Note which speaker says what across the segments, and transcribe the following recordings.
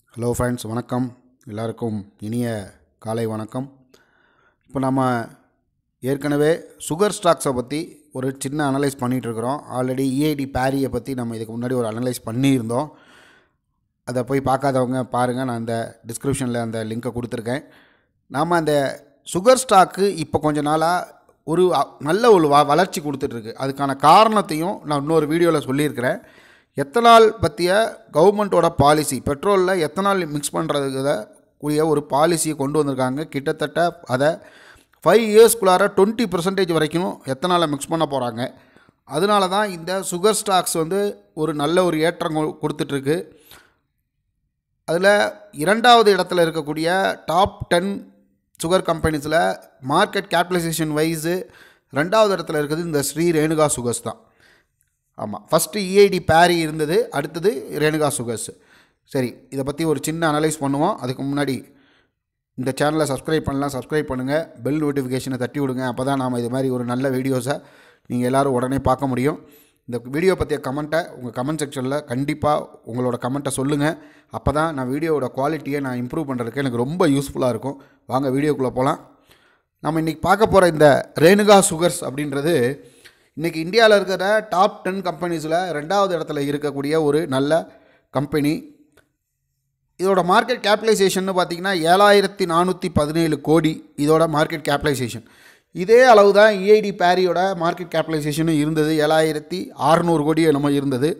Speaker 1: hello friends வணக்கம் எல்லாருக்கும் இனிய காலை வணக்கம் இப்போ நம்ம ஏற்கனவே சுகர் ஸ்டாக்ஸை பற்றி ஒரு சின்ன அனலைஸ் பண்ணிகிட்ருக்குறோம் ஆல்ரெடி இஐடி பேரியை பற்றி நம்ம இதுக்கு முன்னாடி ஒரு அனலைஸ் பண்ணியிருந்தோம் அதை போய் பார்க்காதவங்க பாருங்கள் நான் அந்த டிஸ்கிரிப்ஷனில் அந்த லிங்க்கை கொடுத்துருக்கேன் நாம் அந்த சுகர் ஸ்டாக்கு இப்போ கொஞ்ச நாளாக ஒரு அ- நல்ல ஒரு வ வளர்ச்சி கொடுத்துட்ருக்கு அதுக்கான காரணத்தையும் நான் இன்னொரு வீடியோவில் சொல்லியிருக்கிறேன் எத்தனால் பற்றிய கவர்மெண்ட்டோட பாலிசி பெட்ரோலில் எத்தனால் மிக்ஸ் பண்ணுறதுக்கு கூடிய ஒரு பாலிசியை கொண்டு வந்திருக்காங்க கிட்டத்தட்ட அதை ஃபைவ் இயர்ஸ்குள்ளார டுவெண்ட்டி பர்சன்டேஜ் வரைக்கும் எத்தனாலை மிக்ஸ் பண்ண போகிறாங்க அதனால தான் இந்த சுகர் ஸ்டாக்ஸ் வந்து ஒரு நல்ல ஒரு ஏற்றம் கொ- கொடுத்துட்ருக்கு அதில் இரண்டாவது இடத்துல இருக்கக்கூடிய டாப் டென் சுகர் கம்பெனிஸில் மார்க்கெட் கேபிட்டலைசேஷன் வைஸு ரெண்டாவது இடத்துல இருக்கிறது இந்த ஸ்ரீ ரேணுகா சுகர்ஸ் தான் ஆமாம் ஃபஸ்ட்டு இஐடி பேரி இருந்தது அடுத்தது ரேணுகா சுகர்ஸ் சரி இதை பற்றி ஒரு சின்ன அனலைஸ் பண்ணுவோம் அதுக்கு முன்னாடி இந்த சேனலை சப்ஸ்கிரைப் பண்ணலாம் சப்ஸ்கிரைப் பண்ணுங்கள் பெல் நோட்டிஃபிகேஷனை தட்டி விடுங்க அப்போ தான் நாம் இது மாதிரி ஒரு நல்ல வீடியோஸை நீங்கள் எல்லோரும் உடனே பார்க்க முடியும் இந்த வீடியோ பற்றிய கமெண்ட்டை உங்கள் கமெண்ட் செக்ஷனில் கண்டிப்பாக உங்களோட கமெண்ட்டை சொல்லுங்கள் அப்போ தான் நான் வீடியோவோட குவாலிட்டியை நான் இம்ப்ரூவ் பண்ணுறதுக்கு எனக்கு ரொம்ப யூஸ்ஃபுல்லாக இருக்கும் வாங்க வீடியோக்குள்ளே போகலாம் நம்ம இன்றைக்கி பார்க்க போகிற இந்த ரேணுகா சுகர்ஸ் அப்படின்றது இன்றைக்கி இந்தியாவில் இருக்கிற டாப் டென் கம்பெனிஸில் ரெண்டாவது இடத்துல இருக்கக்கூடிய ஒரு நல்ல கம்பெனி இதோட மார்க்கெட் கேபிட்டலைசேஷன் பார்த்தீங்கன்னா ஏழாயிரத்தி நானூற்றி பதினேழு கோடி இதோட மார்க்கெட் கேபிட்டலைசேஷன் இதே அளவு தான் இஐடி பேரியோட மார்க்கெட் கேபிட்டலைசேஷனும் இருந்தது ஏழாயிரத்தி அறநூறு கோடி என்னமோ இருந்தது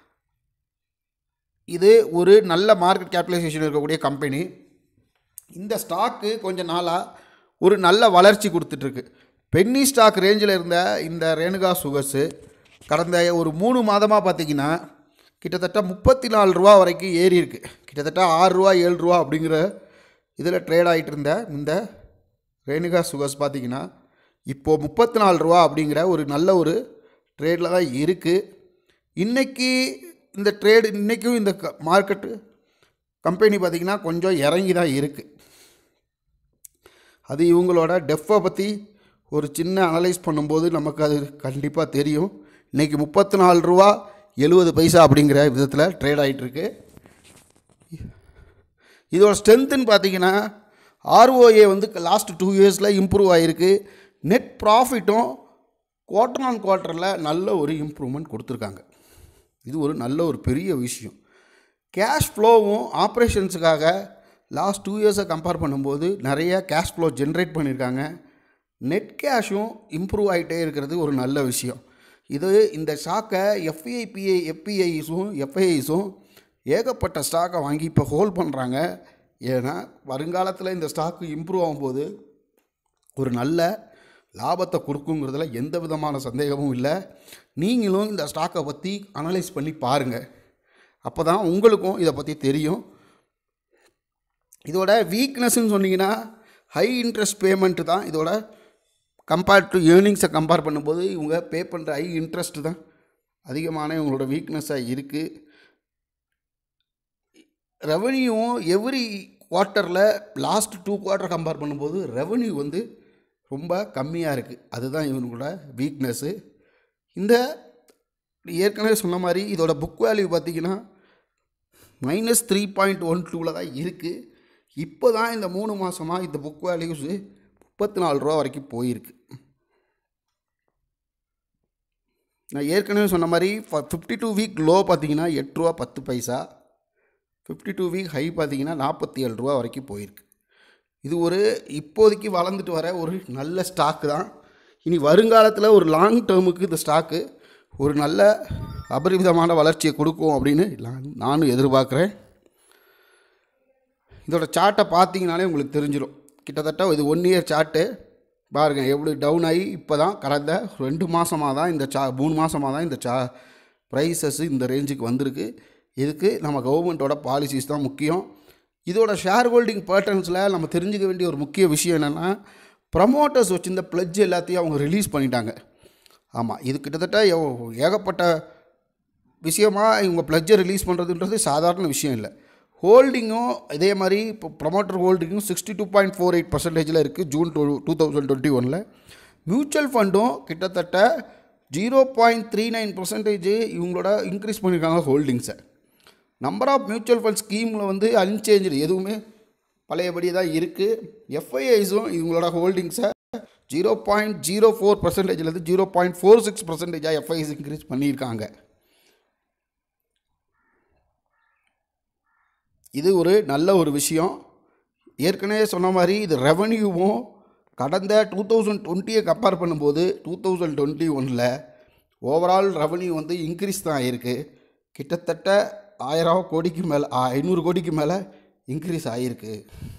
Speaker 1: இது ஒரு நல்ல மார்க்கெட் கேபிட்டலைசேஷன் இருக்கக்கூடிய கம்பெனி இந்த ஸ்டாக்கு கொஞ்ச நாளாக ஒரு நல்ல வளர்ச்சி கொடுத்துட்ருக்கு பென்னி ஸ்டாக் ரேஞ்சில் இருந்த இந்த ரேணுகா சுகர்ஸு கடந்த ஒரு மூணு மாதமாக பார்த்தீங்கன்னா கிட்டத்தட்ட முப்பத்தி நாலு ரூபா வரைக்கும் ஏறி இருக்கு கிட்டத்தட்ட ஆறு ரூபா ஏழு ரூபா அப்படிங்கிற இதில் ட்ரேட் ஆகிட்டு இருந்த இந்த ரேணுகா சுகர்ஸ் பார்த்தீங்கன்னா இப்போது முப்பத்தி நாலு ரூபா அப்படிங்கிற ஒரு நல்ல ஒரு ட்ரேடில் தான் இருக்குது இன்றைக்கி இந்த ட்ரேடு இன்றைக்கும் இந்த மார்க்கெட்டு கம்பெனி பார்த்திங்கன்னா கொஞ்சம் இறங்கி தான் இருக்குது அது இவங்களோட டெஃப்பை பற்றி ஒரு சின்ன அனலைஸ் பண்ணும்போது நமக்கு அது கண்டிப்பாக தெரியும் இன்றைக்கி முப்பத்தி நாலு ரூபா எழுபது பைசா அப்படிங்கிற விதத்தில் ட்ரேட் ஆகிட்டுருக்கு இதோட ஸ்ட்ரென்த்துன்னு பார்த்தீங்கன்னா ஆர்ஓஏ வந்து லாஸ்ட் டூ இயர்ஸில் இம்ப்ரூவ் ஆகிருக்கு நெட் ப்ராஃபிட்டும் குவார்டர் ஆன் குவார்ட்டரில் நல்ல ஒரு இம்ப்ரூவ்மெண்ட் கொடுத்துருக்காங்க இது ஒரு நல்ல ஒரு பெரிய விஷயம் கேஷ் ஃப்ளோவும் ஆப்ரேஷன்ஸுக்காக லாஸ்ட் டூ இயர்ஸை கம்பேர் பண்ணும்போது நிறைய கேஷ் ஃப்ளோ ஜென்ரேட் பண்ணியிருக்காங்க நெட் கேஷும் இம்ப்ரூவ் ஆகிட்டே இருக்கிறது ஒரு நல்ல விஷயம் இது இந்த ஸ்டாக்கை எஃப்ஐபிஐ எஃபிஐஸும் எஃப்ஐஸும் ஏகப்பட்ட ஸ்டாக்கை வாங்கி இப்போ ஹோல்ட் பண்ணுறாங்க ஏன்னா வருங்காலத்தில் இந்த ஸ்டாக்கு இம்ப்ரூவ் ஆகும்போது ஒரு நல்ல லாபத்தை கொடுக்குங்கிறதுல எந்த விதமான சந்தேகமும் இல்லை நீங்களும் இந்த ஸ்டாக்கை பற்றி அனலைஸ் பண்ணி பாருங்கள் அப்போ தான் உங்களுக்கும் இதை பற்றி தெரியும் இதோட வீக்னஸ்ன்னு சொன்னீங்கன்னா ஹை இன்ட்ரெஸ்ட் பேமெண்ட்டு தான் இதோட கம்பேர்ட் டு ஏர்னிங்ஸை கம்பேர் பண்ணும்போது இவங்க பே பண்ணுற ஹை இன்ட்ரெஸ்ட் தான் அதிகமான இவங்களோட வீக்னஸாக இருக்குது ரெவன்யூவும் எவ்ரி குவார்ட்டரில் லாஸ்ட் டூ குவார்ட்டர் கம்பேர் பண்ணும்போது ரெவன்யூ வந்து ரொம்ப கம்மியாக இருக்குது அதுதான் இவங்களோட வீக்னஸ்ஸு இந்த ஏற்கனவே சொன்ன மாதிரி இதோட புக் வேல்யூ பார்த்தீங்கன்னா மைனஸ் த்ரீ பாயிண்ட் ஒன் டூவில் தான் இருக்குது இப்போ தான் இந்த மூணு மாதமாக இந்த புக் வேல்யூஸு முப்பத்தி நாலு ரூபா வரைக்கும் போயிருக்கு நான் ஏற்கனவே சொன்ன மாதிரி ஃபிஃப்டி டூ வீக் லோ பார்த்தீங்கன்னா எட்டு ரூபா பத்து பைசா ஃபிஃப்டி டூ வீக் ஹை பார்த்தீங்கன்னா நாற்பத்தி ஏழு ரூபா வரைக்கும் போயிருக்கு இது ஒரு இப்போதைக்கு வளர்ந்துட்டு வர ஒரு நல்ல ஸ்டாக்கு தான் இனி வருங்காலத்தில் ஒரு லாங் டேர்முக்கு இந்த ஸ்டாக்கு ஒரு நல்ல அபரிமிதமான வளர்ச்சியை கொடுக்கும் அப்படின்னு நான் நானும் எதிர்பார்க்குறேன் இதோட சார்ட்டை பார்த்தீங்கனாலே உங்களுக்கு தெரிஞ்சிடும் கிட்டத்தட்ட இது ஒன் இயர் சார்ட்டு பாருங்கள் எப்படி டவுன் ஆகி இப்போ தான் கடந்த ரெண்டு மாதமாக தான் இந்த சா மூணு மாதமாக தான் இந்த சா ப்ரைஸஸ் இந்த ரேஞ்சுக்கு வந்திருக்கு இதுக்கு நம்ம கவர்மெண்ட்டோட பாலிசிஸ் தான் முக்கியம் இதோட ஷேர் ஹோல்டிங் பேட்டர்ன்ஸில் நம்ம தெரிஞ்சுக்க வேண்டிய ஒரு முக்கிய விஷயம் என்னென்னா ப்ரமோட்டர்ஸ் வச்சிருந்த பிளட்ஜ் எல்லாத்தையும் அவங்க ரிலீஸ் பண்ணிட்டாங்க ஆமாம் இது கிட்டத்தட்ட எவ்- ஏகப்பட்ட விஷயமாக இவங்க பிளட்ஜை ரிலீஸ் பண்ணுறதுன்றது சாதாரண விஷயம் இல்லை ஹோல்டிங்கும் இதே மாதிரி இப்போ ப்ரமோட்டர் ஹோல்டிங்கும் sixty two point four eight பர்சன்டேஜில் இருக்குது June two two thousand twenty ஒனில் மியூச்சுவல் ஃபண்டும் கிட்டத்தட்ட zero point three nine percentage இவங்களோட இன்க்ரீஸ் பண்ணியிருக்காங்க ஹோல்டிங்ஸை நம்பர் ஆஃப் மியூச்சுவல் ஃபண்ட் ஸ்கீமில் வந்து அன்சேஞ்சு எதுவுமே பழையபடி தான் இருக்குது எஃப்ஐஐஸும் இவங்களோட ஹோல்டிங்ஸை ஜீரோ பாயிண்ட் ஜீரோ ஃபோர் பர்சன்டேஜ்லேருந்து ஜீரோ பாயிண்ட் ஃபோர் சிக்ஸ் பர்சன்டேஜாக எஃப்ஐஎஸ் இன்க்ரீஸ் பண்ணியிருக்காங்க இது ஒரு நல்ல ஒரு விஷயம் ஏற்கனவே சொன்ன மாதிரி இது ரெவன்யூவும் கடந்த டூ தௌசண்ட் டுவெண்ட்டியை கம்பேர் பண்ணும்போது டூ தௌசண்ட் டுவெண்ட்டி ஒனில் ஓவரால் ரெவன்யூ வந்து இன்க்ரீஸ் தான் ஆகிருக்கு கிட்டத்தட்ட ஆயிரம் கோடிக்கு மேலே ஐநூறு கோடிக்கு மேலே இன்க்ரீஸ் ஆகிருக்கு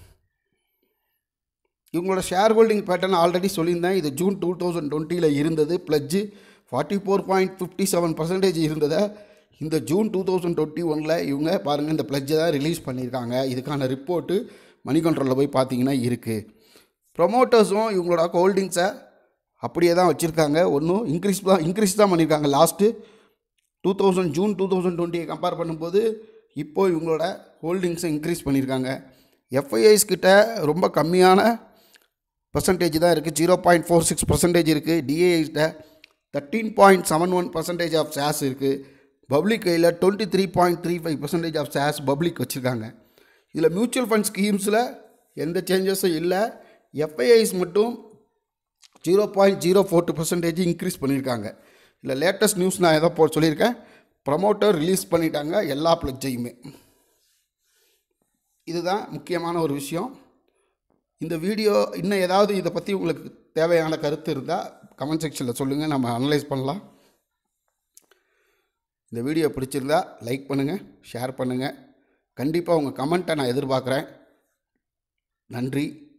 Speaker 1: இவங்களோட ஷேர் ஹோல்டிங் பேட்டர்ன் ஆல்ரெடி சொல்லியிருந்தேன் இது ஜூன் டூ தௌசண்ட் டுவெண்ட்டியில் இருந்தது pledge forty four point fifty seven percentage இருந்ததை இந்த ஜூன் டூ தௌசண்ட் டுவெண்ட்டி ஒனில் இவங்க பாருங்கள் இந்த ப்ளஜ்ஜை தான் ரிலீஸ் பண்ணியிருக்காங்க இதுக்கான ரிப்போர்ட்டு மணி கண்ட்ரோலில் போய் பார்த்தீங்கன்னா இருக்குது ப்ரொமோட்டர்ஸும் இவங்களோட ஹோல்டிங்ஸை அப்படியே தான் வச்சுருக்காங்க ஒன்றும் இன்க்ரீஸ் தான் இன்க்ரீஸ் தான் பண்ணியிருக்காங்க last two thousand June two thousand டுவெண்ட்டியை கம்பேர் பண்ணும்போது இப்போ இவங்களோட ஹோல்டிங்ஸை இன்க்ரீஸ் பண்ணியிருக்காங்க எஃப்ஐஐஸ் கிட்ட ரொம்ப கம்மியான பர்சன்டேஜ் தான் இருக்குது zero point four six percentage இருக்குது டிஏஐஸ்ட thirteen point seven one percentage of shares இருக்குது பப்ளிக் கையில் twenty three point three five percentage of shares public வச்சுருக்காங்க இதில் மியூச்சுவல் ஃபண்ட் ஸ்கீம்ஸில் எந்த சேஞ்சஸும் இல்லை எஃப்ஐஐஸ் மட்டும் zero point zero four two percentage increase பண்ணியிருக்காங்க இல்லை லேட்டஸ்ட் நியூஸ் நான் எதோ போ சொல்லியிருக்கேன் ப்ரமோட்டர் ரிலீஸ் பண்ணிட்டாங்க எல்லா பிளட்ஜையுமே இதுதான் முக்கியமான ஒரு விஷயம் இந்த வீடியோ இன்னும் ஏதாவது இதை பற்றி உங்களுக்கு தேவையான கருத்து இருந்தால் கமெண்ட் செக்ஷனில் சொல்லுங்கள் நம்ம அனலைஸ் பண்ணலாம் இந்த வீடியோ பிடிச்சிருந்தா லைக் பண்ணுங்கள் ஷேர் பண்ணுங்கள் கண்டிப்பாக உங்கள் கமெண்ட்டை நான் எதிர்பார்க்குறேன் நன்றி